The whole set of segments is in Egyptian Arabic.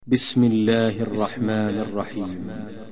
بسم الله الرحمن الرحيم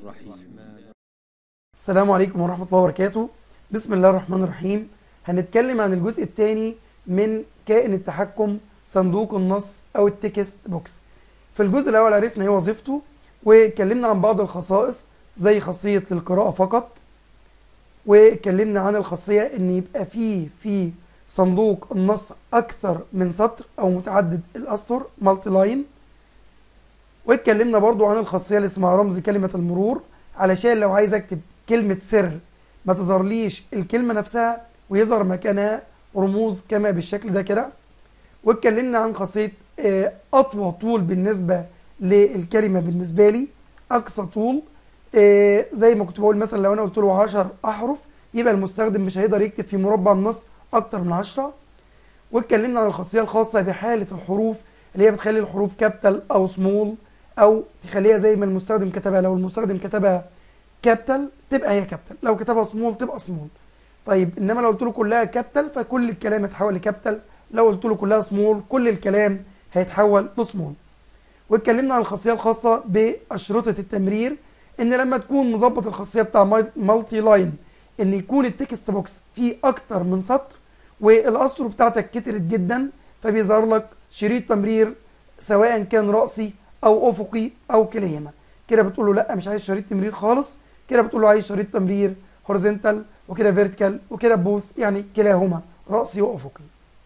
السلام عليكم ورحمة الله وبركاته بسم الله الرحمن الرحيم هنتكلم عن الجزء الثاني من كائن التحكم صندوق النص أو التكست بوكس في الجزء الأول عرفنا ايه وظيفته واتكلمنا عن بعض الخصائص زي خاصية للقراءة فقط واتكلمنا عن الخاصية ان يبقى فيه في صندوق النص أكثر من سطر أو متعدد الأسطر مالتي لاين واتكلمنا برضو عن الخاصية اللي اسمها رمز كلمة المرور علشان لو عايز اكتب كلمة سر ما تظهرليش الكلمة نفسها ويظهر مكانها رموز كما بالشكل ده كده واتكلمنا عن خاصية آه، أطول طول بالنسبة للكلمة بالنسبة لي أقصى طول آه، زي ما كنت بقول مثلا لو أنا قلت له 10 أحرف يبقى المستخدم مش هيقدر يكتب في مربع النص أكتر من 10 واتكلمنا عن الخاصية الخاصة بحالة الحروف اللي هي بتخلي الحروف كابيتال أو سمول أو تخليها زي ما المستخدم كتبها لو المستخدم كتبها كابيتال تبقى هي كابيتال لو كتبها سمول تبقى سمول طيب انما لو قلت له كلها كابيتال فكل الكلام هيتحول لكابيتال لو قلت له كلها سمول كل الكلام هيتحول لسمول واتكلمنا عن الخاصيه الخاصه باشرطه التمرير ان لما تكون مظبط الخاصيه بتاع مالتي لاين ان يكون التكست بوكس فيه اكتر من سطر والاسطر بتاعتك كترت جدا فبيظهر لك شريط تمرير سواء كان راسي او افقي او كليهما كده بتقول له لا مش عايز شريط تمرير خالص كده بتقول له عايز شريط تمرير هوريزونتال وكده فيرتيكال وكده بوث يعني كلاهما راسي وافقي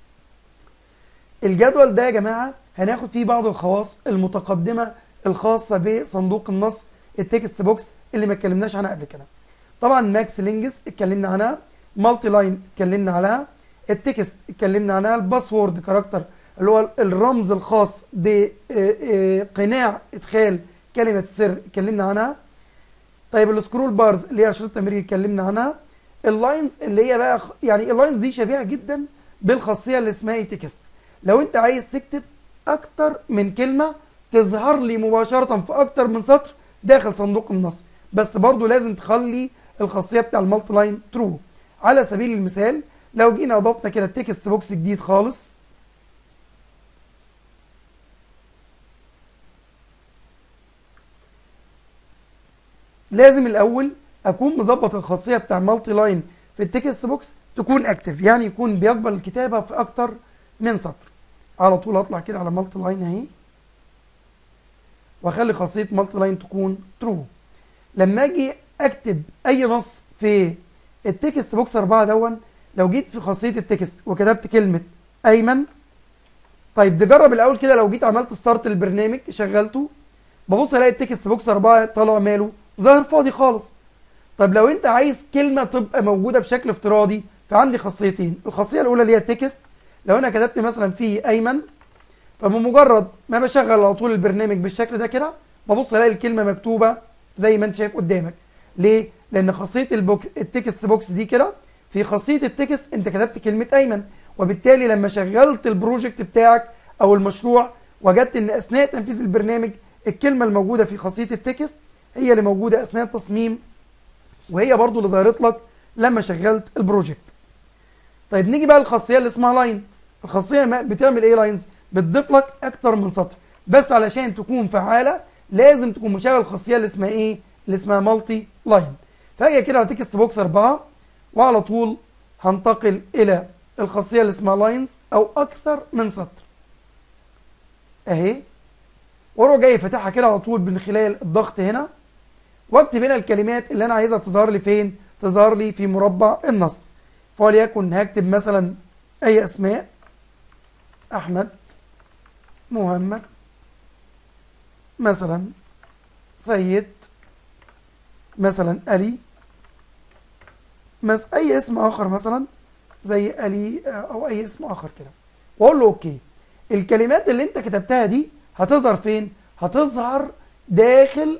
الجدول ده يا جماعه هناخد فيه بعض الخواص المتقدمه الخاصه بصندوق النص التكست بوكس اللي ما اتكلمناش عنها قبل كده طبعا ماكس لينجز اتكلمنا عنها مالتي لاين اتكلمنا عنها التكست اتكلمنا عنها الباسورد كاركتر اللي هو الرمز الخاص بقناع ادخال كلمه السر اتكلمنا عنها طيب السكرول بارز اللي هي اشرطه التمرير اتكلمنا عنها اللاينز اللي هي بقى يعني اللاينز دي شبيهه جدا بالخاصيه اللي اسمها تكست لو انت عايز تكتب اكتر من كلمه تظهر لي مباشره في اكتر من سطر داخل صندوق النص بس برضو لازم تخلي الخاصيه بتاع المالتي لاين ترو على سبيل المثال لو جينا اضفنا كده تكست بوكس جديد خالص لازم الاول اكون مظبط الخاصيه بتاع المالتي لاين في التكست بوكس تكون اكتف يعني يكون بيقبل الكتابه في اكتر من سطر على طول اطلع كده على مالتي لاين اهي واخلي خاصيه مالتي لاين تكون ترو لما اجي اكتب اي نص في التكست بوكس 4 دون لو جيت في خاصيه التكست وكتبت كلمه ايمن طيب نجرب الاول كده لو جيت عملت ستارت للبرنامج شغلته ببص الاقي التكست بوكس 4 طالع ماله ظاهر فاضي خالص طب لو انت عايز كلمه تبقى موجوده بشكل افتراضي فعندي خاصيتين الخاصيه الاولى اللي هي التكست لو انا كتبت مثلا في ايمن فبمجرد ما بشغل على طول البرنامج بالشكل ده كده ببص الاقي الكلمه مكتوبه زي ما انت شايف قدامك ليه لان خاصيه البوك التكست بوكس دي كده في خاصيه التكست انت كتبت كلمه ايمن وبالتالي لما شغلت البروجكت بتاعك او المشروع وجدت ان اثناء تنفيذ البرنامج الكلمه الموجوده في خاصيه التكست هي اللي موجوده اثناء التصميم وهي برضو اللي ظهرت لك لما شغلت البروجكت طيب نيجي بقى للخاصيه اللي اسمها لاينز الخاصيه ما بتعمل ايه لاينز بتضيف لك اكتر من سطر بس علشان تكون فعاله لازم تكون مشغل الخاصيه اللي اسمها ايه اللي اسمها مالتي لاين فهي كده على تكست بوكس 4 وعلى طول هنتقل الى الخاصيه اللي اسمها لاينز او اكثر من سطر اهي واروح جاي فاتحها كده على طول من خلال الضغط هنا واكتب هنا الكلمات اللي انا عايزها تظهر لي فين تظهر لي في مربع النص فوليكن هكتب مثلا اي اسماء احمد محمد مثلا سيد مثلا علي مس اي اسم اخر مثلا زي علي او اي اسم اخر كده واقول له اوكي الكلمات اللي انت كتبتها دي هتظهر فين هتظهر داخل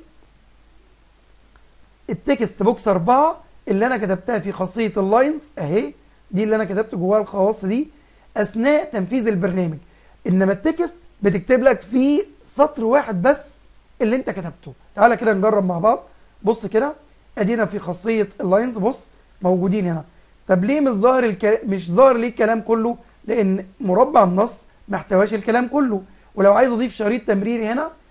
التكست بوكس 4 اللي انا كتبتها في خاصيه اللاينز اهي دي اللي انا كتبت جواها الخواص دي اثناء تنفيذ البرنامج انما التكست بتكتب لك فيه سطر واحد بس اللي انت كتبته تعالى كده نجرب مع بعض بص كده ادينا في خاصيه اللاينز بص موجودين هنا طب ليه مش ظاهر الكلام مش ظاهر ليه الكلام كله لان مربع النص ما احتواش الكلام كله ولو عايز اضيف شريط تمريري هنا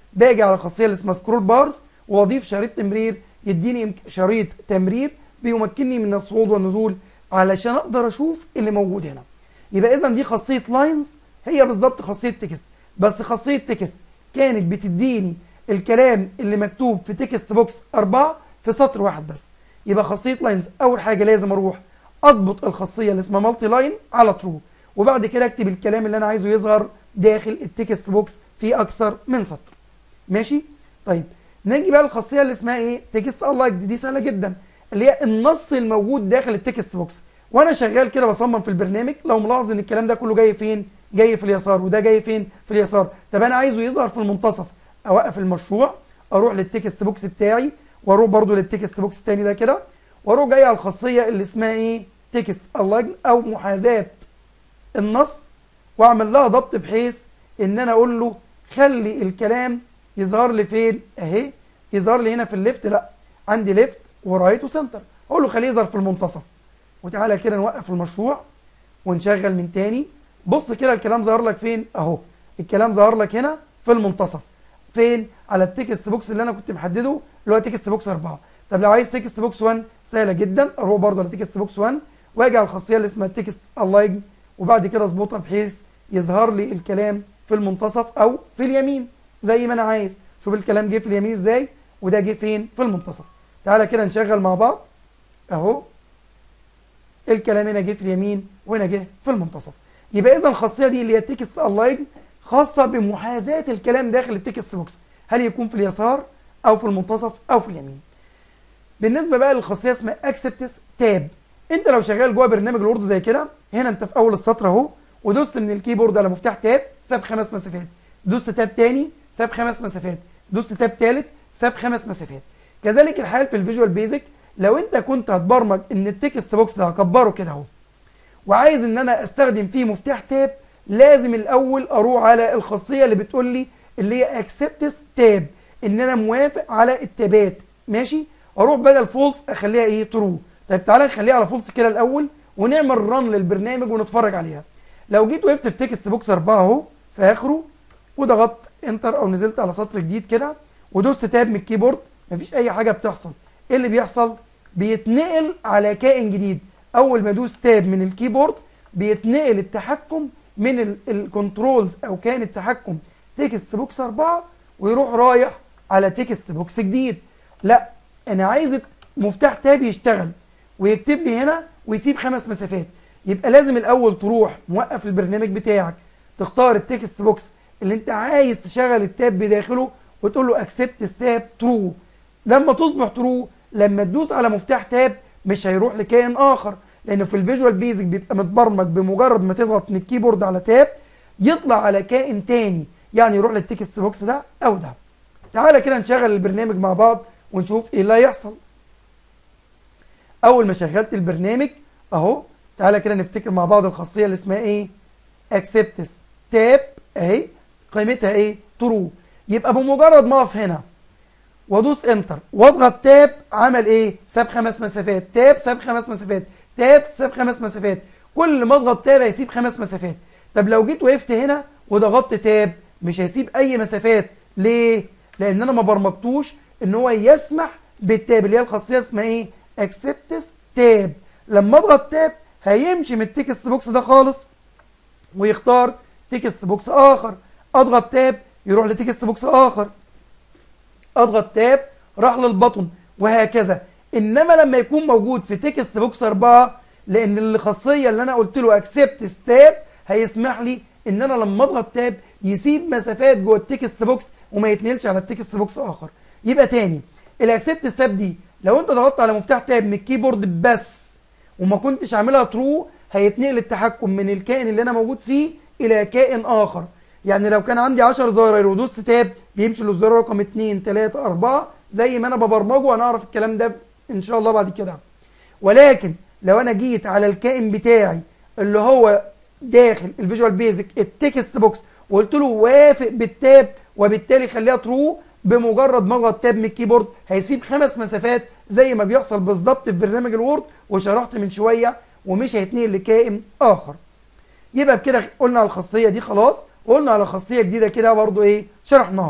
باجي على الخاصيه اللي اسمها سكرول بارز واضيف شريط تمرير يديني إمك- شريط تمرير بيمكنني من الصعود والنزول علشان اقدر اشوف اللي موجود هنا يبقى اذا دي خاصيه لاينز هي بالظبط خاصيه تكست بس خاصيه تكست كانت بتديني الكلام اللي مكتوب في تكست بوكس أربعة في سطر واحد بس يبقى خاصيه لاينز اول حاجه لازم اروح اضبط الخاصيه اللي اسمها مالتي لاين على ترو وبعد كده اكتب الكلام اللي انا عايزه يظهر داخل التكست بوكس في اكثر من سطر ماشي طيب نيجي بقى الخاصيه اللي اسمها ايه تكست الله دي سهله جدا اللي هي النص الموجود داخل التكست بوكس وانا شغال كده بصمم في البرنامج لو ملاحظ ان الكلام ده كله جاي فين جاي في اليسار وده جاي فين في اليسار طب انا عايزه يظهر في المنتصف اوقف المشروع اروح للتكست بوكس بتاعي واروح برضو للتكست بوكس التاني ده كده واروح جاي على الخاصيه اللي اسمها ايه تكست الله او محاذاه النص واعمل لها ضبط بحيث ان انا اقول له خلي الكلام يظهر لي فين اهي يظهر لي هنا في الليفت لا عندي ليفت ورايت وسنتر اقول له خليه يظهر في المنتصف وتعالى كده نوقف المشروع ونشغل من تاني بص كده الكلام ظهر لك فين اهو الكلام ظهر لك هنا في المنتصف فين على التكست بوكس اللي انا كنت محدده اللي هو تكست بوكس 4 طب لو عايز تكست بوكس 1 سهله جدا اروح برضه على تكست بوكس 1 واجي على الخاصيه اللي اسمها تكست الاين وبعد كده اظبطها بحيث يظهر لي الكلام في المنتصف او في اليمين زي ما انا عايز شوف الكلام جه في اليمين ازاي وده جه فين في المنتصف تعالى كده نشغل مع بعض اهو الكلام هنا جه في اليمين وهنا جه في المنتصف يبقى اذا الخاصيه دي اللي هي تكست الاين خاصه بمحاذاه الكلام داخل التكست بوكس هل يكون في اليسار او في المنتصف او في اليمين بالنسبه بقى للخاصيه اسمها اكسبتس تاب انت لو شغال جوه برنامج الوورد زي كده هنا انت في اول السطر اهو ودوست من الكيبورد على مفتاح تاب ساب خمس مسافات دوست تاب تاني ساب خمس مسافات دوست تاب تالت ساب خمس مسافات كذلك الحال في الفيجوال بيزك لو انت كنت هتبرمج ان التكست بوكس ده هكبره كده اهو وعايز ان انا استخدم فيه مفتاح تاب لازم الاول اروح على الخاصيه اللي بتقول لي اللي هي اكسبتس تاب ان انا موافق على التابات ماشي اروح بدل فولس اخليها ايه ترو طيب تعالى نخليها على فولس كده الاول ونعمل رن للبرنامج ونتفرج عليها لو جيت وقفت في تكست بوكس 4 اهو في اخره وضغطت انتر او نزلت على سطر جديد كده ودوست تاب من الكيبورد مفيش اي حاجه بتحصل ايه اللي بيحصل بيتنقل على كائن جديد اول ما ادوس تاب من الكيبورد بيتنقل التحكم من الكنترولز او كان التحكم تكست بوكس 4 ويروح رايح على تكست بوكس جديد لا انا عايز مفتاح تاب يشتغل ويكتب لي هنا ويسيب خمس مسافات يبقى لازم الاول تروح موقف البرنامج بتاعك تختار التكست بوكس اللي انت عايز تشغل التاب بداخله وتقول له اكسبت تاب ترو لما تصبح ترو لما تدوس على مفتاح تاب مش هيروح لكائن اخر لان في الفيجوال بيزك بيبقى متبرمج بمجرد ما تضغط من الكيبورد على تاب يطلع على كائن تاني يعني يروح للتكست بوكس ده او ده تعالى كده نشغل البرنامج مع بعض ونشوف ايه اللي هيحصل اول ما شغلت البرنامج اهو تعالى كده نفتكر مع بعض الخاصيه اللي اسمها ايه اكسبتس تاب اهي قيمتها ايه ترو يبقى بمجرد ما اقف هنا وادوس انتر واضغط تاب عمل ايه ساب خمس مسافات تاب ساب خمس مسافات تاب ساب خمس مسافات كل ما اضغط تاب هيسيب خمس مسافات طب لو جيت وقفت هنا وضغطت تاب مش هيسيب اي مسافات ليه لان انا ما برمجتوش ان هو يسمح بالتاب اللي هي الخاصيه اسمها ايه اكسبتس تاب لما اضغط تاب هيمشي من التكست بوكس ده خالص ويختار تكست بوكس اخر اضغط تاب يروح لتكست بوكس اخر اضغط تاب راح للبطن وهكذا انما لما يكون موجود في تكست بوكس 4 لان الخاصيه اللي انا قلت له اكسبت تاب هيسمح لي ان انا لما اضغط تاب يسيب مسافات جوه التكست بوكس وما يتنقلش على التكست بوكس اخر يبقى تاني الاكسبت تاب دي لو انت ضغطت على مفتاح تاب من الكيبورد بس وما كنتش عاملها ترو هيتنقل التحكم من الكائن اللي انا موجود فيه الى كائن اخر يعني لو كان عندي 10 زراير ودوست تاب بيمشي للزرار رقم 2 3 4 زي ما انا ببرمجه وانا اعرف الكلام ده ان شاء الله بعد كده ولكن لو انا جيت على الكائن بتاعي اللي هو داخل الفيجوال بيزك التكست بوكس وقلت له وافق بالتاب وبالتالي خليها ترو بمجرد ما اضغط تاب من الكيبورد هيسيب خمس مسافات زي ما بيحصل بالظبط في برنامج الوورد وشرحت من شويه ومش هيتنقل لكائن اخر يبقى بكده قلنا على الخاصيه دي خلاص وقلنا على خاصيه جديده كده برضو ايه شرحناها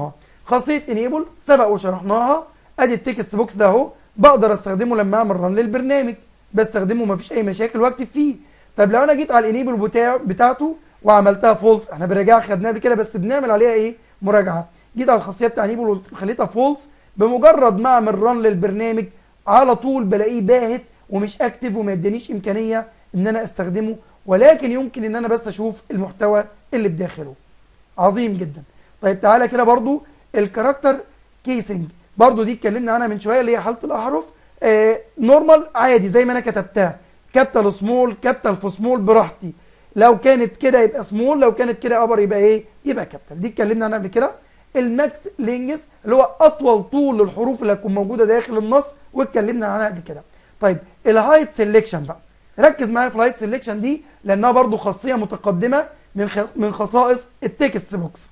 خاصيه انيبل سبق وشرحناها ادي التكست بوكس ده اهو بقدر استخدمه لما اعمل رن للبرنامج بستخدمه مفيش اي مشاكل واكتب فيه طب لو انا جيت على الانيبل بتاع بتاعته وعملتها فولس احنا بنراجعها خدناها قبل كده بس بنعمل عليها ايه مراجعه جيت على الخاصيه بتاع انيبل وخليتها فولس بمجرد ما اعمل رن للبرنامج على طول بلاقيه باهت ومش اكتف وما يدينيش امكانيه ان انا استخدمه ولكن يمكن ان انا بس اشوف المحتوى اللي بداخله عظيم جدا طيب تعالى كده برضو الكاركتر كيسنج برضو دي اتكلمنا عنها من شويه اللي هي حاله الاحرف آه نورمال عادي زي ما انا كتبتها كابيتال سمول كابيتال في سمول براحتي لو كانت كده يبقى سمول لو كانت كده ابر يبقى ايه يبقى كابيتال دي اتكلمنا عنها قبل كده الماكس لينجس اللي هو اطول طول للحروف اللي هتكون موجوده داخل النص واتكلمنا عنها قبل كده طيب الهايت سيلكشن بقى ركز معايا في الهايت سيلكشن دي لانها برضو خاصيه متقدمه من خ... من خصائص التكست بوكس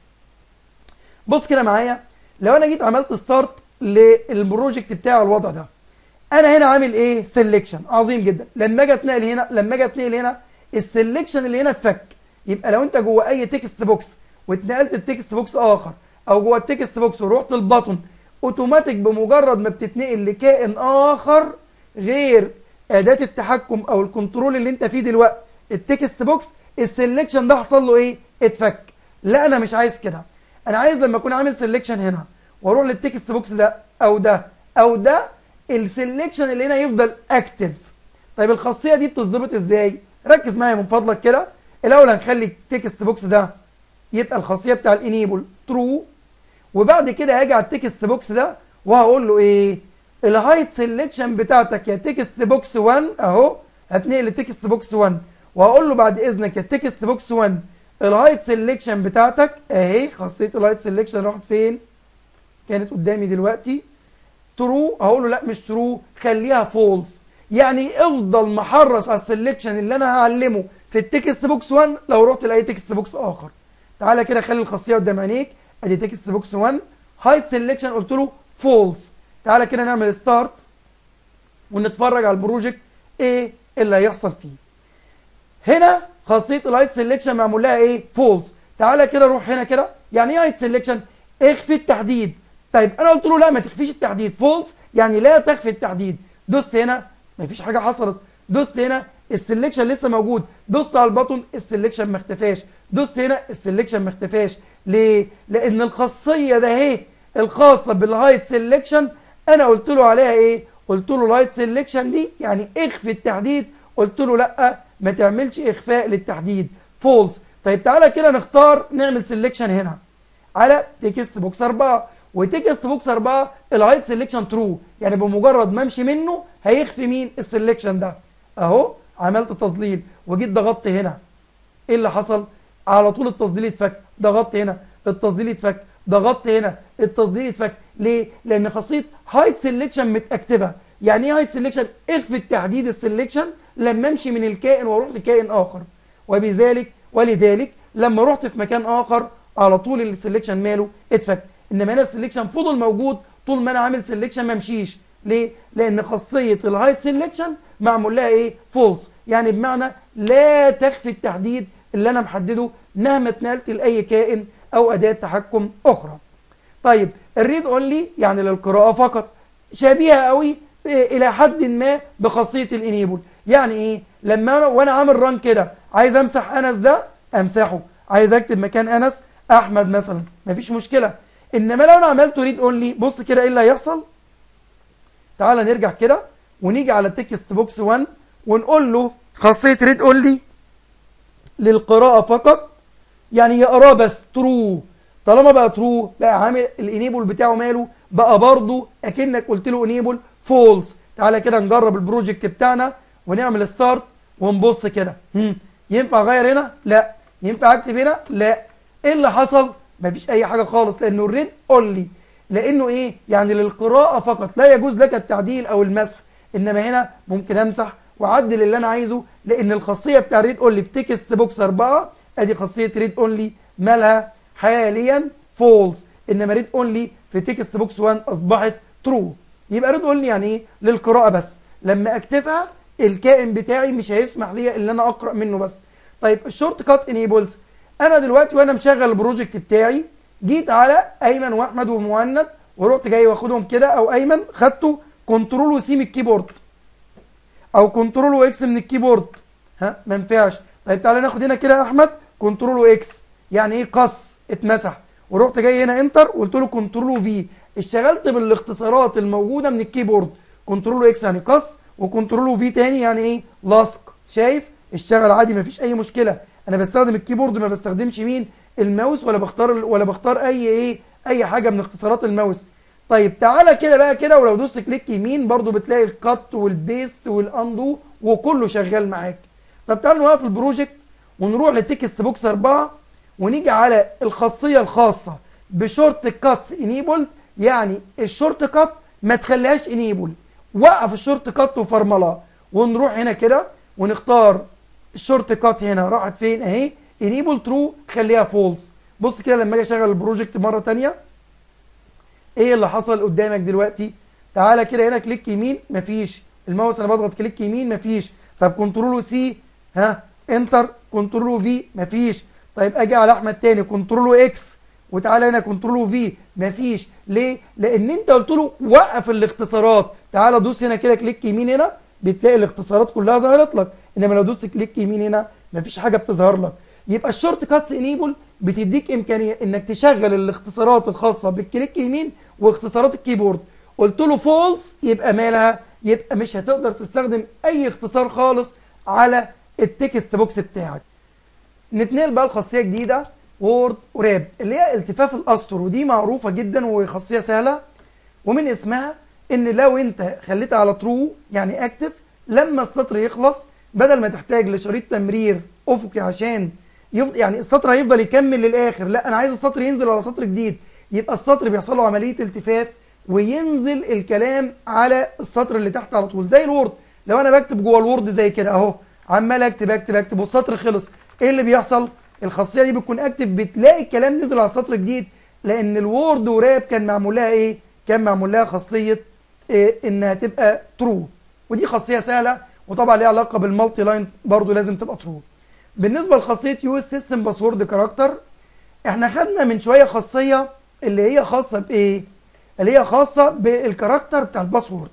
بص كده معايا لو انا جيت عملت ستارت للبروجكت بتاع الوضع ده انا هنا عامل ايه سيلكشن عظيم جدا لما اجي اتنقل هنا لما اجي اتنقل هنا السيلكشن اللي هنا اتفك يبقى لو انت جوه اي تكست بوكس واتنقلت التكست بوكس اخر او جوه التكست بوكس ورحت البطن اوتوماتيك بمجرد ما بتتنقل لكائن اخر غير اداه التحكم او الكنترول اللي انت فيه دلوقتي التكست بوكس السيلكشن ده حصل له ايه اتفك لا انا مش عايز كده انا عايز لما اكون عامل سيلكشن هنا واروح للتكست بوكس ده او ده او ده السيلكشن اللي هنا يفضل اكتف طيب الخاصيه دي بتظبط ازاي ركز معايا من فضلك كده الاول هنخلي التكست بوكس ده يبقى الخاصيه بتاع الانيبل ترو وبعد كده هاجي على التكست بوكس ده وهقول له ايه الهايت سيلكشن بتاعتك يا تكست بوكس 1 اهو هتنقل التكست بوكس 1 وهقول له بعد اذنك يا تكست بوكس 1 الهايت سيلكشن بتاعتك اهي خاصيه الهايت سيلكشن راحت فين كانت قدامي دلوقتي ترو هقول له لا مش ترو خليها فولس يعني افضل محرص على السلكشن اللي انا هعلمه في التكست بوكس 1 لو رحت لاي تكست بوكس اخر تعالى كده خلي الخاصيه قدام عينيك ادي تكست بوكس 1 هايت سيلكشن قلت له فولس تعالى كده نعمل ستارت ونتفرج على البروجكت ايه اللي هيحصل فيه هنا خاصيه الهايت سيلكشن معمول لها ايه فولس تعالى كده روح هنا كده يعني ايه هايت سيلكشن اخفي التحديد طيب انا قلت له لا ما تخفيش التحديد فولس يعني لا تخفي التحديد دوس هنا مفيش حاجه حصلت دوس هنا السلكشن لسه موجود دوس على البطن السلكشن ما اختفاش دوس هنا السلكشن ما اختفاش ليه لان الخاصيه ده اهي الخاصه بالهايت سيلكشن انا قلت له عليها ايه قلت له الهايت سيلكشن دي يعني اخفي التحديد قلت له لا ما تعملش اخفاء للتحديد فولس طيب تعالى كده نختار نعمل سيلكشن هنا على تكست بوكس 4 وتكست بوكس 4 الهايت سيلكشن ترو يعني بمجرد ما امشي منه هيخفي مين السيلكشن ده اهو عملت تظليل وجيت ضغطت هنا ايه اللي حصل على طول التظليل اتفك ضغطت هنا التظليل اتفك ضغطت هنا التظليل اتفك ليه لان خاصيه هايت سيلكشن متاكتفه يعني ايه هايت سيلكشن اخفي التحديد السيلكشن لما امشي من الكائن واروح لكائن اخر وبذلك ولذلك لما رحت في مكان اخر على طول السيلكشن ماله اتفك انما هنا السيلكشن فضل موجود طول ما انا عامل سيلكشن ما امشيش ليه لان خاصيه الهايت سيلكشن معمول لها ايه فولس يعني بمعنى لا تخفي التحديد اللي انا محدده مهما اتنقلت لاي كائن او اداه تحكم اخرى طيب الريد اونلي يعني للقراءه فقط شبيهه قوي الى حد ما بخاصيه الانيبل يعني ايه لما انا وانا عامل ران كده عايز امسح انس ده امسحه عايز اكتب مكان انس احمد مثلا مفيش مشكله انما لو انا عملته ريد اونلي بص كده ايه اللي هيحصل تعالى نرجع كده ونيجي على تكست بوكس 1 ونقول له خاصيه ريد اونلي للقراءه فقط يعني يقراه بس ترو طالما بقى ترو بقى عامل الانيبل بتاعه ماله بقى برضه اكنك قلت له انيبل فولس تعالى كده نجرب البروجكت بتاعنا ونعمل ستارت ونبص كده ينفع اغير هنا لا ينفع اكتب هنا لا ايه اللي حصل مفيش اي حاجه خالص لانه الريد اونلي لانه ايه يعني للقراءه فقط لا يجوز لك التعديل او المسح انما هنا ممكن امسح واعدل اللي انا عايزه لان الخاصيه بتاع الريد اونلي في تكست بوكس 4 ادي خاصيه ريد اونلي مالها حاليا فولس انما ريد اونلي في تكست بوكس 1 اصبحت ترو يبقى ريد اونلي يعني ايه للقراءه بس لما اكتفها الكائن بتاعي مش هيسمح لي ان انا اقرا منه بس طيب الشورت كات انيبلز انا دلوقتي وانا مشغل البروجكت بتاعي جيت على ايمن واحمد ومهند ورحت جاي واخدهم كده او ايمن خدته كنترول وسي من الكيبورد او كنترول واكس من الكيبورد ها ما ينفعش طيب تعالى ناخد هنا كده يا احمد كنترول واكس يعني ايه قص اتمسح ورحت جاي هنا انتر وقلت له كنترول وفي اشتغلت بالاختصارات الموجوده من الكيبورد كنترول واكس يعني قص وكنترول وفي تاني يعني ايه لصق شايف اشتغل عادي مفيش اي مشكله انا بستخدم الكيبورد ما بستخدمش مين الماوس ولا بختار ولا بختار اي ايه اي حاجه من اختصارات الماوس طيب تعالى كده بقى كده ولو دوست كليك يمين برضو بتلاقي الكات والبيست والاندو وكله شغال معاك طب تعالى نوقف البروجكت ونروح لتكست بوكس 4 ونيجي على الخاصيه الخاصه بشورت كاتس انيبلد يعني الشورت كات ما تخليهاش انيبل وقف الشورت كات وفرملها ونروح هنا كده ونختار الشورت كات هنا راحت فين اهي انيبل ترو خليها فولس بص كده لما اجي اشغل البروجكت مره ثانيه ايه اللي حصل قدامك دلوقتي تعالى كده هنا كليك يمين مفيش الماوس انا بضغط كليك يمين مفيش طب كنترول سي ها انتر كنترول في مفيش طيب اجي على احمد تاني كنترول اكس وتعالى هنا كنترول في مفيش ليه لان انت قلت له وقف الاختصارات تعالى دوس هنا كده كليك يمين هنا بتلاقي الاختصارات كلها ظهرت لك انما لو دوست كليك يمين هنا مفيش حاجه بتظهر لك يبقى الشورت كاتس انيبل بتديك امكانيه انك تشغل الاختصارات الخاصه بالكليك يمين واختصارات الكيبورد قلت له فولس يبقى مالها يبقى مش هتقدر تستخدم اي اختصار خالص على التكست بوكس بتاعك نتنقل بقى لخاصيه جديده وورد وراب اللي هي التفاف الاسطر ودي معروفه جدا وخاصيه سهله ومن اسمها ان لو انت خليتها على ترو يعني اكتف لما السطر يخلص بدل ما تحتاج لشريط تمرير افقي عشان يفضل يعني السطر هيفضل يكمل للاخر لا انا عايز السطر ينزل على سطر جديد يبقى السطر بيحصل له عمليه التفاف وينزل الكلام على السطر اللي تحت على طول زي الوورد لو انا بكتب جوه الوورد زي كده اهو عمال اكتب اكتب اكتب والسطر خلص ايه اللي بيحصل الخاصيه دي بتكون اكتف بتلاقي الكلام نزل على سطر جديد لان الوورد وراب كان معمول لها ايه كان معمول لها خاصيه إيه انها تبقى ترو ودي خاصيه سهله وطبعا ليها علاقه بالمالتي لاين برضو لازم تبقى ترو بالنسبه لخاصيه يو اس سيستم باسورد كاركتر احنا خدنا من شويه خاصيه اللي هي خاصه بايه اللي هي خاصه بالكاركتر بتاع الباسورد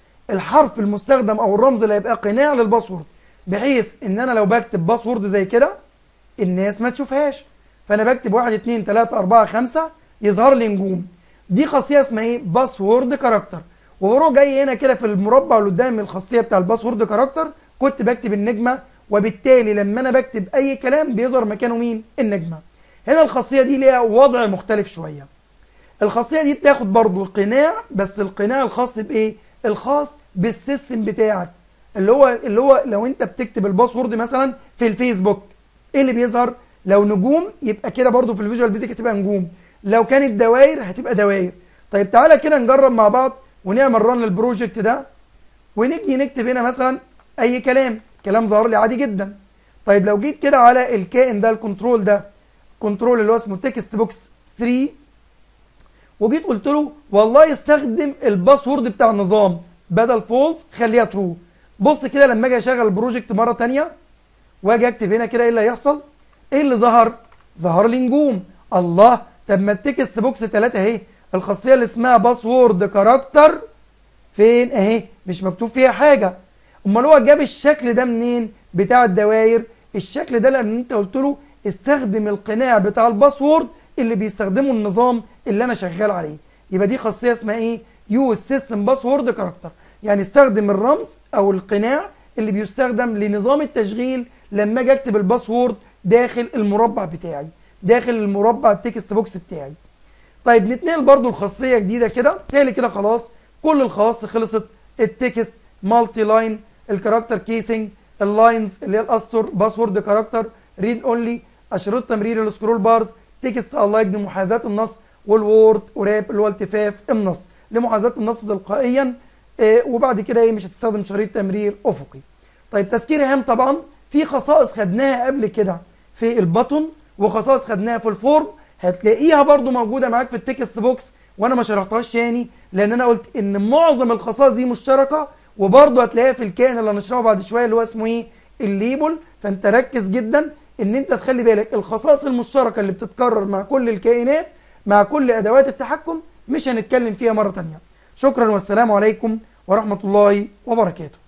الحرف المستخدم او الرمز اللي هيبقى قناع للباسورد بحيث ان انا لو بكتب باسورد زي كده الناس ما تشوفهاش فانا بكتب 1 2 3 4 5 يظهر لي نجوم دي خاصيه اسمها ايه باسورد كاركتر وبروح جاي هنا كده في المربع اللي قدام الخاصيه بتاع الباسورد كاركتر كنت بكتب النجمه وبالتالي لما انا بكتب اي كلام بيظهر مكانه مين النجمه هنا الخاصيه دي ليها وضع مختلف شويه الخاصيه دي بتاخد برضو قناع بس القناع الخاص بايه الخاص بالسيستم بتاعك اللي هو اللي هو لو انت بتكتب الباسورد مثلا في الفيسبوك ايه اللي بيظهر لو نجوم يبقى كده برضو في الفيجوال بيزك هتبقى نجوم لو كانت دواير هتبقى دواير طيب تعالى كده نجرب مع بعض ونعمل رن البروجكت ده ونيجي نكتب هنا مثلا اي كلام كلام ظهر لي عادي جدا طيب لو جيت كده على الكائن ده الكنترول ده كنترول اللي هو اسمه تكست بوكس 3 وجيت قلت له والله استخدم الباسورد بتاع النظام بدل فولس خليها ترو بص كده لما اجي اشغل البروجكت مره ثانيه واجي اكتب هنا كده ايه اللي هيحصل ايه اللي ظهر ظهر لي نجوم الله طب ما التكست بوكس 3 اهي الخاصيه اللي اسمها باسورد كاركتر فين اهي مش مكتوب فيها حاجه امال هو جاب الشكل ده منين بتاع الدواير الشكل ده لان انت قلت له استخدم القناع بتاع الباسورد اللي بيستخدمه النظام اللي انا شغال عليه يبقى دي خاصيه اسمها ايه يو سيستم باسورد كاركتر يعني استخدم الرمز او القناع اللي بيستخدم لنظام التشغيل لما اجي اكتب الباسورد داخل المربع بتاعي داخل المربع التكست بوكس بتاعي طيب نتنقل برضو الخاصيه جديده كده تالي كده خلاص كل الخواص خلصت التكست مالتي لاين الكاركتر كيسنج اللاينز اللي هي الاسطر باسورد كاركتر ريد اونلي اشرطه تمرير السكرول بارز تكست الايك لمحاذاه النص والوورد وراب اللي هو التفاف النص لمحاذاه النص تلقائيا آه وبعد كده ايه مش هتستخدم شريط تمرير افقي طيب تذكير هام طبعا في خصائص خدناها قبل كده في البطن وخصائص خدناها في الفورم هتلاقيها برضو موجوده معاك في التكست بوكس وانا ما شرحتهاش تاني لان انا قلت ان معظم الخصائص دي مشتركه وبرضو هتلاقيها في الكائن اللي هنشرحه بعد شويه اللي هو اسمه ايه الليبل فانت ركز جدا ان انت تخلي بالك الخصائص المشتركه اللي بتتكرر مع كل الكائنات مع كل ادوات التحكم مش هنتكلم فيها مره تانية شكرا والسلام عليكم ورحمه الله وبركاته